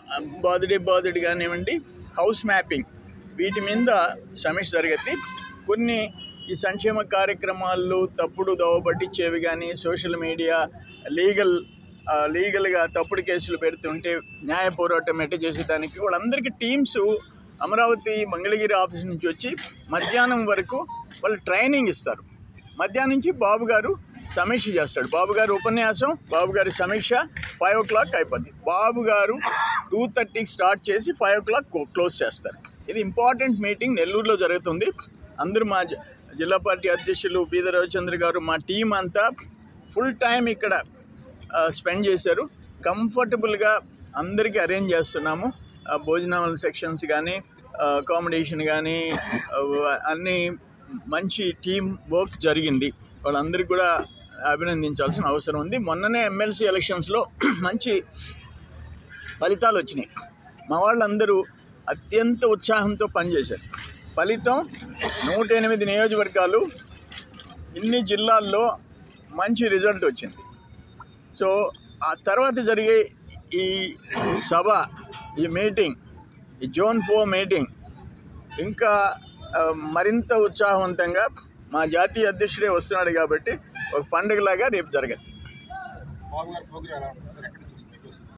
బాదుడి బాదుడి కానివ్వండి house mapping వీటి మీద సమీక్ష జరగతి కొన్ని ఈ సంక్షేమ కార్యక్రమాలు తప్పుడు దోవ పట్టించేవి కానీ సోషల్ మీడియా లీగల్ ఆ, లీగల్గా తప్పుడు కేసులు పెడుతుంటే న్యాయ పోరాటం ఎట్ట చేసేదానికి వాళ్ళందరికీ టీమ్స్ అమరావతి మంగళగిరి ఆఫీస్ నుంచి వచ్చి మధ్యాహ్నం వరకు వాళ్ళు ట్రైనింగ్ ఇస్తారు మధ్యాహ్నం నుంచి బాబు గారు సమీక్ష చేస్తాడు బాబు గారు ఉపన్యాసం బాబు గారి సమీక్ష ఫైవ్ ఓ క్లాక్ అయిపోద్ది బాబు గారు టూ థర్టీకి స్టార్ట్ చేసి ఫైవ్ ఓ క్లాక్ క్లోజ్ చేస్తారు ఇది ఇంపార్టెంట్ మీటింగ్ నెల్లూరులో జరుగుతుంది అందరూ మా జ- జిల్లా పార్టీ అధ్యక్షులు బీద రవిచంద్ర గారు మా టీం అంతా ఫుల్ టైం ఇక్కడ స్పెండ్ చేశారు కంఫర్టబుల్గా అందరికీ అరేంజ్ చేస్తున్నాము ఆ, భోజనాల సెక్షన్స్ కానీ అకామిడేషన్ కానీ అన్నీ మంచి టీం వర్క్ జరిగింది వాళ్ళందరికీ కూడా అభినందించాల్సిన అవసరం ఉంది మొన్ననే ఎమ్మెల్సీ ఎలక్షన్స్లో మంచి ఫలితాలు వచ్చినాయి మా వాళ్ళందరూ అత్యంత ఉత్సాహంతో పనిచేశారు ఫలితం నూట ఎనిమిది నియోజకవర్గాలు ఇన్ని జిల్లాల్లో మంచి రిజల్ట్ వచ్చింది సో ఆ తర్వాత జరిగే ఈ సభ ఈ మీటింగ్ ఈ జోన్ ఫోర్ మీటింగ్ ఇంకా ఆ, మరింత ఉత్సాహవంతంగా మా జాతీయ అధ్యక్షుడే వస్తున్నాడు కాబట్టి ఒక పండుగలాగా రేపు జరగద్ది బాబు గారి ప్రోగ్రామ్ ఎలా ఉంటుంది సార్ ఎక్కడ